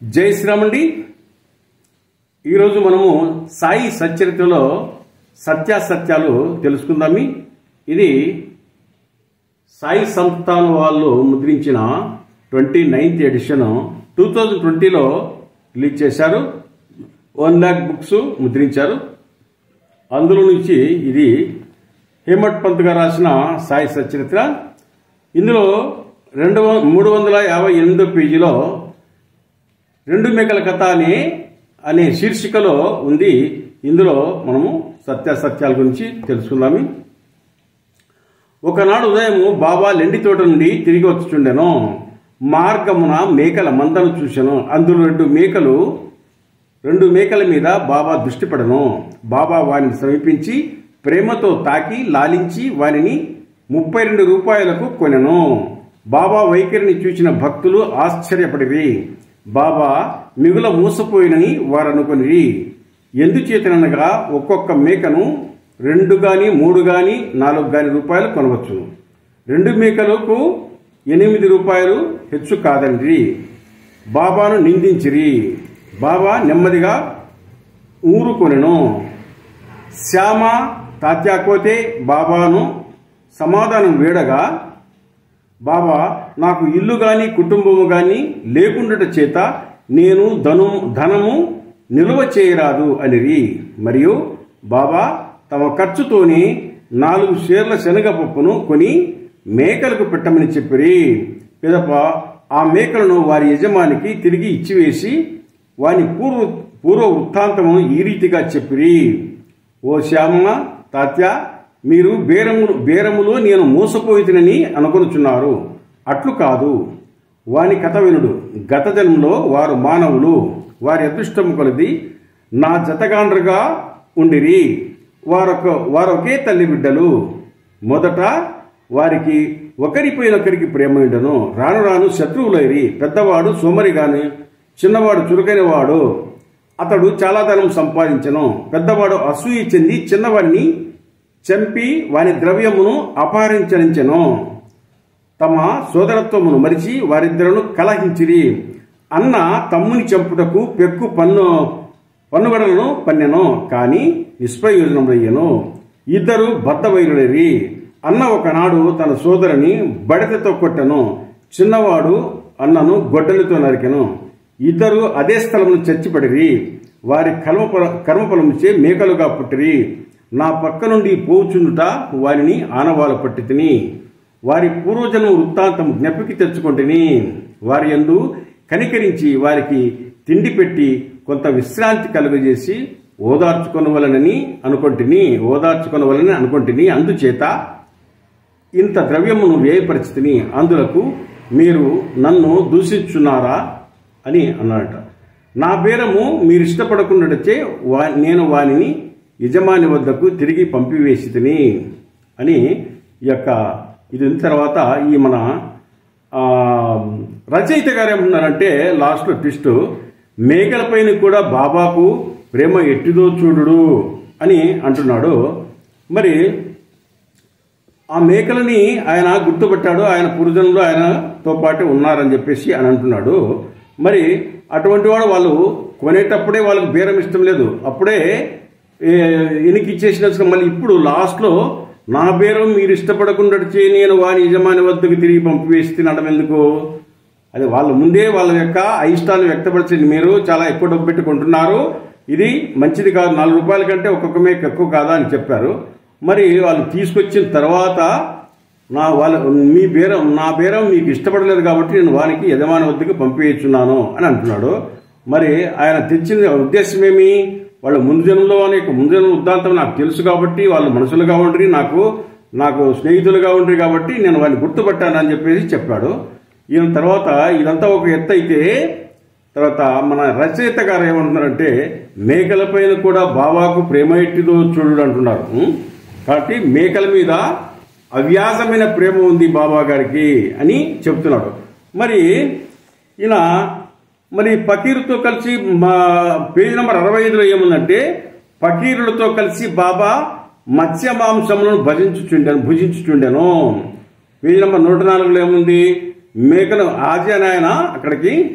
జై శ్రీరామండి ఈరోజు మనము సాయి సచ్చరిత్రలో సత్యాసత్యాలు తెలుసుకుందామి ఇది సాయి సంస్థాన్ వాళ్ళు ముద్రించిన twenty ninth edition two thousand ట్వంటీలో రిలీజ్ చేశారు వన్ ల్యాక్ బుక్స్ ముద్రించారు అందులో నుంచి ఇది హేమట్ పంత్ గారు రాసిన సాయి సచరిత్ర ఇందులో రెండు వ- మూడు వందల యాభై ఎనిమిదో పేజీలో రెండు మేకల కథ అనే అనే శీర్షికలో ఉంది ఇందులో మనము సత్యాసత్యాల గురించి తెలుసుకుందాము ఒకనాడు ఉదయం బాబా లెండి తోట నుండి తిరిగి వచ్చుచుండెను మార్గమున మేకల మందను చూశాను అందులో రెండు మేకలు రెండు మేకల మీద బాబా దృష్టి పడను బాబా వారిని సమీపించి ప్రేమతో తాకి లాలించి వారిని ముప్పై రెండు రూపాయలకు కొనెను బాబా వైఖరిని చూసిన భక్తులు ఆశ్చర్యపడిరి బాబా మిగుల మూసపోయినని వారు అనుకుని ఎందుచేతనగా ఒక్కొక్క మేకను రెండు గాని మూడు గాని నాలుగు గాని రూపాయలు కొనవచ్చు రెండు మేకలకు ఎనిమిది రూపాయలు హెచ్చు కాదండి బాబాను నిందించిరి బాబా నెమ్మదిగా ఊరుకొనెను శ్యామ తాత్యాకోతే బాబాను సమాధానం వేడగా బాబా నాకు ఇల్లు గాని కుటుంబము గాని లేకుండట చేత నేను ధను ధనము నిలువ చేయరాదు అనిరి మరియు బాబా తమ ఖర్చుతోని నాలుగు షేర్ల శనగపప్పును కొని మేకలకు పెట్టమని చెప్పిరి పిదప ఆ మేకలను వారి యజమానికి తిరిగి ఇచ్చివేసి వాని పూర్వ పూర్వ వృత్తాంతము ఈ రీతిగా చెప్పిరి ఓ శ్యామ తాత్య మీరు బేరములు బేరములో నేను మోసపోయితనని అనుకొనుచున్నారు అట్లు కాదు వాని కథ వినుడు గత జన్మలో వారు మానవులు వారి అదృష్టము కొలది నా జతగాండ్రగా ఉండిరి వారొక వారొకే తల్లి బిడ్డలు మొదట వారికి ఒకరిపైనొకరికి ప్రేమ ఉండను రాను రాను శత్రువులైరి పెద్దవాడు సోమరిగాని చిన్నవాడు చురుకైన వాడు అతడు చాలా ధనం సంపాదించను పెద్దవాడు అసూయ చెంది చిన్నవాడిని చంపి వాని ద్రవ్యమును అపహరించనించెను తమ సోదరత్వమును మరిచి వారిద్దరును కలహించిరి అన్న తమ్ముని చంపుటకు పెక్కు పన్ను పన్నుగడలను పన్నెను కాని నిష్ప్రయోజనమయ్యను ఇద్దరు బద్దవైరుడరి అన్న ఒకనాడు తన సోదరుని బడతతో కొట్టెను చిన్నవాడు అన్నను గొడ్డలితో నరికెను ఇద్దరు అదే స్థలమును చచ్చిపడిరి వారి కర్మ కర్మఫలముచే మేకలుగా పుట్టిరి నా పక్క నుండి పోచుండుట వారిని ఆనవాలు పట్టి తిని వారి పూర్వజన్మ వృత్తాంతం జ్ఞప్తికి తెచ్చుకొంటిని వారి యందు కనికరించి వారికి తిండి పెట్టి కొంత విశ్రాంతి కలుగజేసి ఓదార్చుకొనవలనని అనుకొంటిని ఓదార్చుకొనవలని అనుకొంటిని అందుచేత ఇంత ద్రవ్యమును వ్యయపరిచితిని అందులకు మీరు నన్ను దూషించున్నారా అని అన్నాడట నా బేరము మీరు ఇష్టపడకుండాచే వా నేను వానిని యజమాని వద్దకు తిరిగి పంపివేసి తిని అని ఈ యొక్క ఇది అయిన తర్వాత ఈ మన ఆ, రచయిత గారు ఏమంటున్నారంటే లాస్ట్లో ట్విస్ట్ మేకలపైన కూడా బాబాకు ప్రేమ ఎట్టిదో చూడుడు అని అంటున్నాడు మరి ఆ మేకలని ఆయన గుర్తుపట్టాడు ఆయన పురుజనులు ఆయనతో పాటు ఉన్నారని చెప్పేసి అని అంటున్నాడు మరి అటువంటి వాడు వాళ్ళు కొనేటప్పుడే వాళ్ళకి బేరం ఇష్టం లేదు అప్పుడే ఎనికి ఇచ్చేసిన మళ్ళీ ఇప్పుడు లాస్ట్లో నా బేరం మీరు ఇష్టపడకుండా చే నేను వాని యజమాని వద్దకు తిరిగి పంపివేసి తినడం ఎందుకు అది వాళ్ళ ముందే వాళ్ళ యొక్క అయిష్టాలు వ్యక్తపరిచింది మీరు చాలా ఎక్కువ డబ్బు పెట్టుకుంటున్నారు ఇది మంచిది కాదు నాలుగు రూపాయల కంటే ఒక్కొక్క మేక ఎక్కువ కాదా అని చెప్పారు మరి వాళ్ళు తీసుకొచ్చిన తర్వాత నా వాళ్ళ మీ బేరం నా బేరం మీకు ఇష్టపడలేదు కాబట్టి నేను వానికి యజమాని వద్దకు పంపించున్నాను అని అంటున్నాడు మరి ఆయన తెచ్చిన ఉద్దేశం ఏమి వాళ్ళ ముందు జన్మలో అనేక ముందు జన్మ ఉద్దాంతం నాకు తెలుసు కాబట్టి వాళ్ళు మనుషులుగా ఉండ్రి నాకు నాకు స్నేహితులుగా ఉండ్రి కాబట్టి నేను వాడిని గుర్తుపట్టానని చెప్పేసి చెప్పాడు ఈయన తర్వాత ఇదంతా ఒక ఎత్తు అయితే తర్వాత మన రచయిత గారు ఏమంటున్నారంటే మేకల పైన కూడా బాబాకు ప్రేమ ఎట్టిదో చూడు అంటున్నారు ఉం? కాబట్టి మేకల మీద అవ్యాసమైన ప్రేమ ఉంది బాబా గారికి అని చెప్తున్నాడు మరి ఈయన మరి ఫకీరుతో కలిసి మా పేజ్ నెంబర్ అరవై ఐదులో ఏముందంటే ఫకీరులతో కలిసి బాబా మత్స్య మాంసములను భజించుచుండెను భుజించుచుండెను పేజ్ నెంబర్ నూట నాలుగులో ఏముంది మేకను ఆజీ అని ఆయన అక్కడికి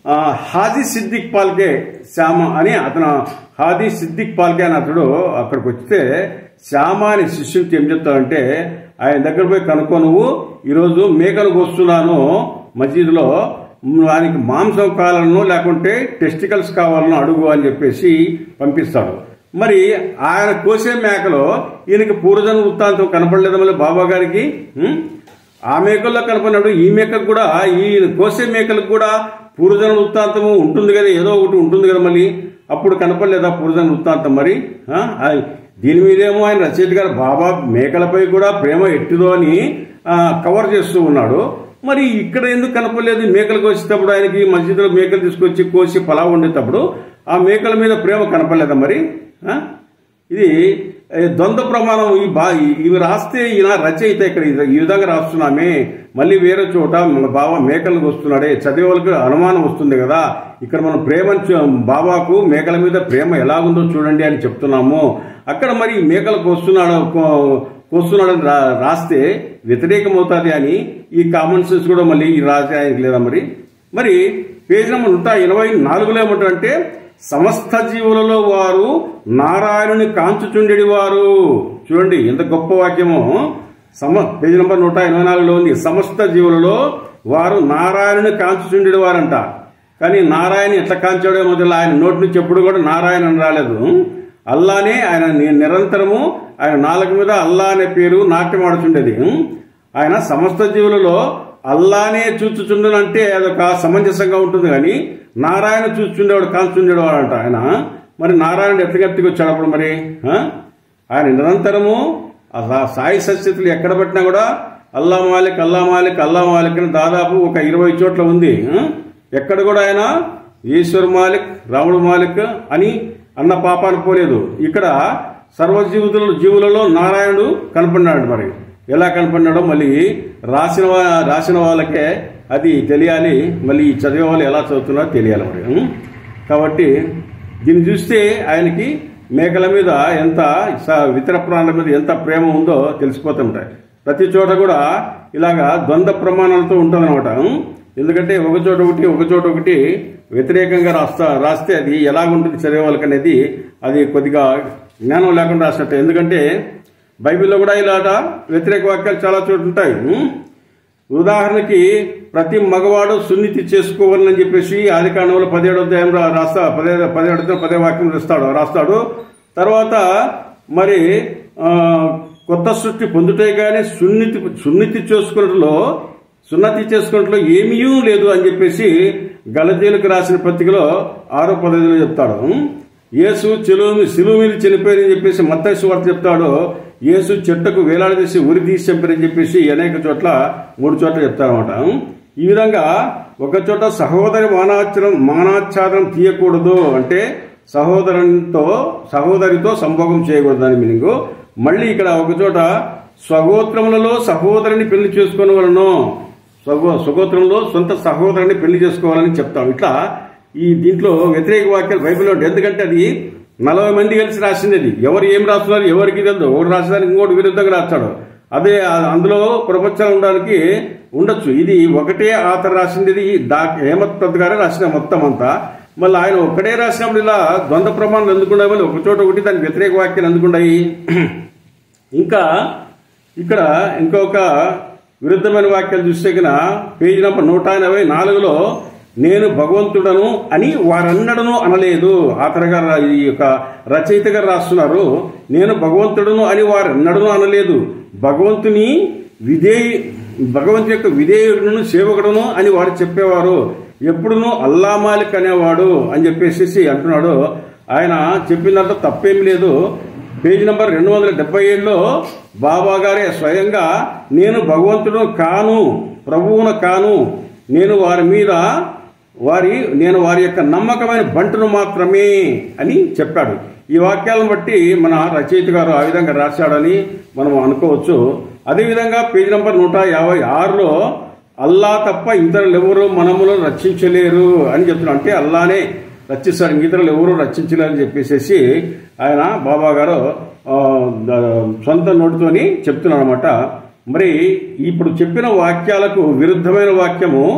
ఆ, హాజీ సిద్దిక్ పాల్కే శ్యామ అని అతను హాజీ సిద్దిక్ పాల్కే అని అతడు అక్కడికి వస్తే శ్యామ అనే శిష్యునికి ఏం చెప్తాడంటే ఆయన దగ్గర పోయి కనుక్కో నువ్వు ఈరోజు మేకలు కోస్తున్నాను మసీదులో వానికి మాంసం కావాలనో లేకుంటే టెస్టికల్స్ కావాలనో అడుగు అని చెప్పేసి పంపిస్తాడు మరి ఆయన కోసే మేకలో ఈయనకి పూర్వజన్మ వృత్తాంతం కనపడలేదు మళ్ళీ బాబా గారికి ఉం? ఆ మేకల్లో కనపడినప్పుడు ఈ మేకకు కూడా ఈ కోసే మేకలకు కూడా పూర్వజన వృత్తాంతము ఉంటుంది కదా ఏదో ఒకటి ఉంటుంది కదా మళ్ళీ అప్పుడు కనపడలేదా పూర్వజన వృత్తాంతం మరి ఆ? ఆ, దీని మీదేమో ఆయన రచయిత గారు బాబా మేకలపై కూడా ప్రేమ ఎట్టిదో అని ఆ, కవర్ చేస్తూ ఉన్నాడు మరి ఇక్కడ ఎందుకు కనపడలేదు మేకలు కోసేటప్పుడు ఆయనకి మసీదులో మేకలు తీసుకొచ్చి కోసి పలావ్ వండేటప్పుడు ఆ మేకల మీద ప్రేమ కనపడలేదా మరి ఆ? ఇది ఏ, ద్వంద్వ ప్రమాణం ఈ బా ఈ- ఇవి రాస్తే ఈయన రచయిత ఇక్కడ ఇది- ఈ విధంగా రాస్తున్నామే మళ్ళీ వేరే చోట మన బావ మేకలకు వస్తున్నాడే చదివే వాళ్ళకి అనుమానం వస్తుంది కదా ఇక్కడ మనం ప్రేమ బాబాకు మేకల మీద ప్రేమ ఎలాగుందో చూడండి అని చెప్తున్నాము అక్కడ మరి ఈ మేకలకు వస్తున్నాడు కో- కోస్తున్నాడని రా రాస్తే వ్యతిరేకమవుతుంది అని ఈ కామన్ సెన్స్ కూడా మళ్ళీ ఈ రాసే ఆయనకి లేదా మరి మరి పేజ్ నెంబర్ నూట ఎనభై నాలుగులో ఏమంటారంటే సమస్త జీవులలో వారు నారాయణుని కాంచుచుండెడి వారు చూడండి ఎంత గొప్ప వాక్యమో సమ పేజ్ నెంబర్ నూట ఎనభై నాలుగులో ఉంది సమస్త జీవులలో వారు నారాయణుని కాంచుచుండెడి వారంట కానీ నారాయణ ఎట్లా కాంచాడో మొదలు ఆయన నోటి నుంచి ఎప్పుడు కూడా నారాయణ అని రాలేదు అల్లానే ఆయన ని- నిరంతరము ఆయన నాలుగు మీద అల్లా అనే పేరు నాట్యం ఆడుచుండేది ఆయన సమస్త జీవులలో అల్లానే చూచుచుండనంటే అదొక సమంజసంగా ఉంటుంది కానీ నారాయణ చూచుండేవాడు కాల్చుండేవాడు అంట ఆయన మరి నారాయణుడు ఎత్తగెత్తికి వచ్చాడు అప్పుడు మరి ఆ? ఆయన నిరంతరము ఆ సా- సాయి సత్యతులు ఎక్కడ పెట్టినా కూడా అల్లా మాలిక్ అల్లా మాలిక్ అల్లా మాలిక్ అని దాదాపు ఒక ఇరవై చోట్ల ఉంది ఆ? ఎక్కడ కూడా ఆయన ఈశ్వర్ మాలిక్ రాముడు మాలిక్ అని అన్న పాపాన్ని పోలేదు ఇక్కడ సర్వజీవుతుల జీవులలో నారాయణుడు కనపడినాడు మరి ఎలా కనపడినాడో మళ్ళీ రాసిన వా- రాసిన వాళ్ళకే అది తెలియాలి మళ్ళీ ఈ చదివే వాళ్ళు ఎలా చదువుతున్నారో తెలియాలి మరి ఉం? కాబట్టి దీన్ని చూస్తే ఆయనకి మేకల మీద ఎంత స- ఇతర ప్రాణుల మీద ఎంత ప్రేమ ఉందో తెలిసిపోతుంటాయి ప్రతి చోట కూడా ఇలాగా ద్వంద్వ ప్రమాణాలతో ఉంటుందన్నమాట ఉం? ఎందుకంటే ఒక చోట ఒకటి ఒక చోట ఒకటి వ్యతిరేకంగా రాస్తా రాస్తే అది ఎలాగుంటుంది చదివే వాళ్ళకి అనేది అది కొద్దిగా జ్ఞానం లేకుండా రాసినట్టు ఎందుకంటే బైబిల్లో కూడా ఇలాట వ్యతిరేక వాక్యాలు చాలా చోట్ల ఉంటాయి ఉం? ఉదాహరణకి ప్రతి మగవాడు సున్నితి చేసుకోవాలని చెప్పేసి ఆది కాండంలో పదిహేడు అధ్యాయం రా- రాస్తా పదిహేడు పదిహేడు అధ్యాయం పదే వాక్యం రాస్తాడు రాస్తాడు తర్వాత మరి ఆ, కొత్త సృష్టి పొందుటే గాని సున్నితి సున్నితి చేసుకున్నట్లో సున్నతి చేసుకున్నట్లో ఏమీ లేదు అని చెప్పేసి గలతీలకు రాసిన పత్రికలో ఆరో పదవిలో చెప్తాడు ఉం? యేసు చెలువు సిలువు మీద చనిపోయారని చెప్పేసి మత్తైసు వార్త చెప్తాడు యేసు చెట్టుకు వేలాడదీసి ఉరి తీసి చంపారని చెప్పేసి అనేక చోట్ల మూడు చోట్ల చెప్తారన్నమాట ఈ విధంగా ఒక చోట సహోదరి మానాచరం మానాచారం తీయకూడదు అంటే సహోదరునితో సహోదరితో సంభోగం చేయకూడదు అని మీనింగ్ మళ్ళీ ఇక్కడ ఒక చోట స్వగోత్రములలో సహోదరిని పెళ్లి చేసుకునే వాళ్ళను స్వగో స్వగోత్రంలో సొంత సహోదరుని పెళ్లి చేసుకోవాలని చెప్తాం ఇట్లా ఈ దీంట్లో వ్యతిరేక వాక్యాలు బైబిల్లో ఉంటాయి. ఎందుకంటే అది నలభై మంది కలిసి రాసింది అది ఎవరు ఏం రాస్తున్నారు ఎవరికి తెలియదు ఒకటి రాసేదానికి ఇంకోటి విరుద్ధంగా రాస్తాడు అదే ఆ- అందులో ప్రపంచాలు ఉండడానికి ఉండొచ్చు ఇది ఒకటే ఆతర రాసింది ఇది డాక్టర్ హేమత్ పద్ గారే రాసిన మొత్తం అంతా మళ్ళీ ఆయన ఒక్కడే రాసినప్పుడు ఇలా ద్వంద్వ ప్రమాణాలు ఎందుకున్నాయి మళ్ళీ ఒక చోట ఒకటి దానికి వ్యతిరేక వాక్యాలు ఎందుకున్నాయి ఇంకా ఇక్కడ ఇంకొక విరుద్ధమైన వాక్యాలు చూస్తే కనుక పేజీ నంబర్ నూట ఎనభై నాలుగులో నేను భగవంతుడను అని వారన్నడను అనలేదు ఆతరగా రా- ఈ యొక్క రచయిత గారు రాస్తున్నారు నేను భగవంతుడను అని వారన్నడను అనలేదు భగవంతుని విధేయ భగవంతు యొక్క విధేయుడును సేవకుడును అని వారు చెప్పేవారు ఎప్పుడునూ అల్లా మాలిక్ అనేవాడు అని చెప్పేసి అంటున్నాడు ఆయన చెప్పినంత తప్పేం లేదు పేజీ నంబర్ రెండు వందల డెబ్బై ఏడులో బాబా గారే స్వయంగా నేను భగవంతుడు కాను ప్రభువును కాను నేను వారి మీద వారి నేను వారి యొక్క నమ్మకమైన బంటును మాత్రమే అని చెప్పాడు ఈ వాక్యాలను బట్టి మన రచయిత గారు ఆ విధంగా రాశాడని మనం అనుకోవచ్చు అదేవిధంగా పేజీ నంబర్ నూట యాభై ఆరులో అల్లా తప్ప ఇతరులు ఎవరు మనములు రక్షించలేరు అని చెప్తున్నాడు అంటే అల్లానే రక్షిస్తాడు ఇతరులు ఎవరు రక్షించలేరు అని చెప్పేసి ఆయన బాబా గారు ఆ, ద- సొంత నోటితోని చెప్తున్నాడు అనమాట మరి ఇప్పుడు చెప్పిన వాక్యాలకు విరుద్ధమైన వాక్యము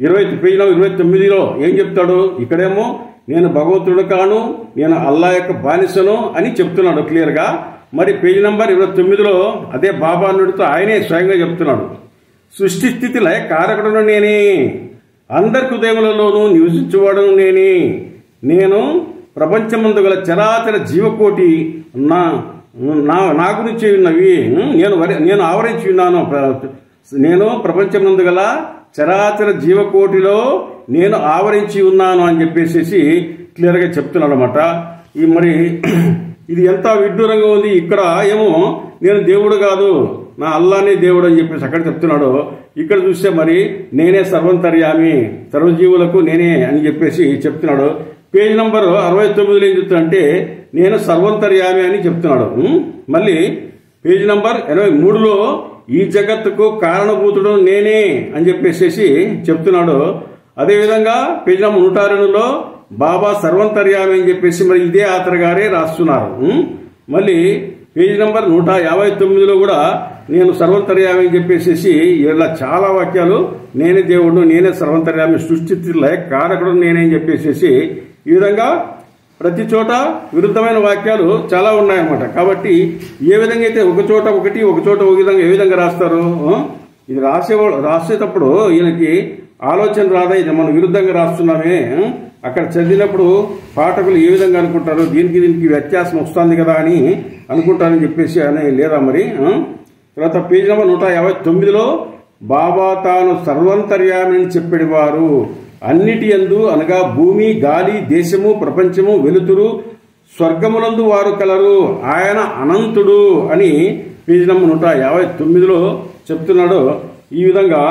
ఇరవై పేజీ నంబర్ ఇరవై తొమ్మిదిలో ఏం చెప్తాడు ఇక్కడేమో నేను భగవంతుడు కాను నేను అల్లా యొక్క బానిసను అని చెప్తున్నాడు క్లియర్గా మరి పేజీ నంబర్ ఇరవై తొమ్మిదిలో అదే బాబా నుడితో ఆయనే స్వయంగా చెప్తున్నాడు సృష్టి స్థితి లయ కారకుడును నేనే అందరి హృదయములలోనూ నివసించువాడును నేనే నేను ప్రపంచమందు గల చరాచర జీవకోటి నా నా నా గురించి ఉన్నవి నేను వరి నేను ఆవరించి ఉన్నాను ప్ర- నేను ప్రపంచమందు గల చరాచర జీవకోటిలో నేను ఆవరించి ఉన్నాను అని చెప్పేసి క్లియర్గా చెప్తున్నాడు అనమాట ఈ మరి ఇది ఎంత విడ్డూరంగా ఉంది ఇక్కడ ఏమో నేను దేవుడు కాదు నా అల్లానే దేవుడు అని చెప్పేసి అక్కడ చెప్తున్నాడు ఇక్కడ చూస్తే మరి నేనే సర్వంతర్యామి సర్వజీవులకు నేనే అని చెప్పేసి చెప్తున్నాడు పేజ్ నంబర్ అరవై తొమ్మిదిలో ఏం చెప్తున్నాడంటే నేను సర్వంతర్యామి అని చెప్తున్నాడు ఉం? మళ్ళీ పేజ్ నంబర్ ఎనభై మూడులో ఈ జగత్తుకు కారణభూతుడు నేనే అని చెప్పేసి చెప్తున్నాడు అదేవిధంగా పేజ్ నంబర్ నూట రెండులో బాబా సర్వంతర్యామి అని చెప్పేసి మరి ఇదే ఆతర్ గారే రాస్తున్నారు ఉం? మళ్ళీ పేజ్ నంబర్ నూట యాభై తొమ్మిదిలో కూడా నేను సర్వంతర్యామి అని చెప్పేసి ఇలా చాలా వాక్యాలు నేనే దేవుడు నేనే సర్వంతర్యామి సృష్టి లయ కారకుడు నేనే అని చెప్పేసి ఈ విధంగా ప్రతి చోట విరుద్ధమైన వాక్యాలు చాలా ఉన్నాయన్నమాట కాబట్టి ఏ విధంగా అయితే ఒక చోట ఒకటి ఒక చోట ఒక విధంగా ఏ విధంగా రాస్తారు ఆ? ఇది రాసే రాసేటప్పుడు ఈయనకి ఆలోచన రాదా ఇది మనం విరుద్ధంగా రాస్తున్నామే ఆ? అక్కడ చదివినప్పుడు పాఠకులు ఏ విధంగా అనుకుంటారు దీనికి దీనికి వ్యత్యాసం వస్తుంది కదా అని అనుకుంటారని చెప్పేసి అని లేదా మరి ఆ? తర్వాత పేజ్ నెంబర్ నూట యాభై తొమ్మిదిలో బాబా తాను సర్వంతర్యామి అని చెప్పేవారు అన్నిటి యందు అనగా భూమి గాలి దేశము ప్రపంచము వెలుతురు స్వర్గములందు వారు కలరు ఆయన అనంతుడు అని పేజీ నంబర్ నూట యాభై తొమ్మిదిలో చెప్తున్నాడు ఈ విధంగా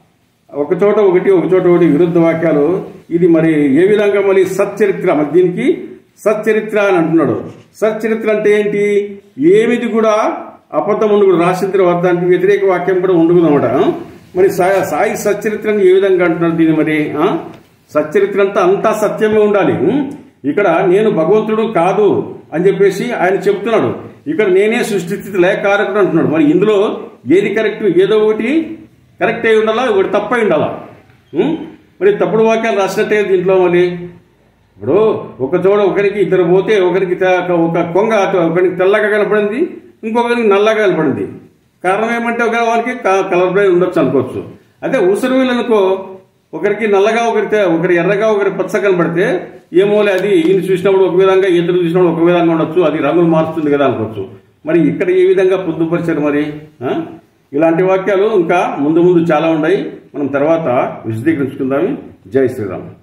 ఒక చోట ఒకటి ఒక చోట ఒకటి విరుద్ధ వాక్యాలు ఇది మరి ఏ విధంగా మరి సచ్చరిత్ర మరి దీనికి సచ్చరిత్ర అని అంటున్నాడు సచ్చరిత్ర అంటే ఏంటి ఏమిది కూడా అబద్ధం ఉండకూడదు రాసింద్ర వర్ధానికి వ్యతిరేక వాక్యం కూడా ఉండకూడదు అనమాట మరి సాయి సాయి సచ్చరిత్రని ఏ విధంగా అంటున్నారు దీన్ని మరి ఆ? సచ్చరిత్ర అంతా అంతా సత్యమే ఉండాలి ఉం? ఇక్కడ నేను భగవంతుడు కాదు అని చెప్పేసి ఆయన చెప్తున్నాడు ఇక్కడ నేనే సృష్టి లేకారకుడు అంటున్నాడు మరి ఇందులో ఏది కరెక్ట్ ఏదో ఒకటి కరెక్ట్ అయి ఉండాలా ఒకటి తప్పై ఉండాలా ఉం? మరి తప్పుడు వాక్యాలు రాసినట్టే దీంట్లో మరి ఇప్పుడు ఒక చోట ఒకరికి ఇద్దరు పోతే ఒకరికి త- ఒక కొంగ అటు- ఒకరికి తెల్లగా కనపడింది ఇంకొకరికి నల్లగా కనపడింది కారణం ఏమంటే ఒక వానికి కలర్ బ్లైండ్ ఉండొచ్చు అనుకోవచ్చు అదే ఉసిరి అనుకో ఒకరికి నల్లగా ఒకరి తె- ఒకరి ఎర్రగా ఒకరి పచ్చ కనపడితే ఏమోలే అది ఈయన చూసినప్పుడు ఒక విధంగా ఎదురు చూసినప్పుడు ఒక విధంగా ఉండొచ్చు అది రంగులు మారుస్తుంది కదా అనుకోవచ్చు మరి ఇక్కడ ఏ విధంగా పొందుపరిచారు మరి ఆ? ఇలాంటి వాక్యాలు ఇంకా ముందు ముందు చాలా ఉన్నాయి మనం తర్వాత విశదీకరించుకుందాం జై శ్రీరామ్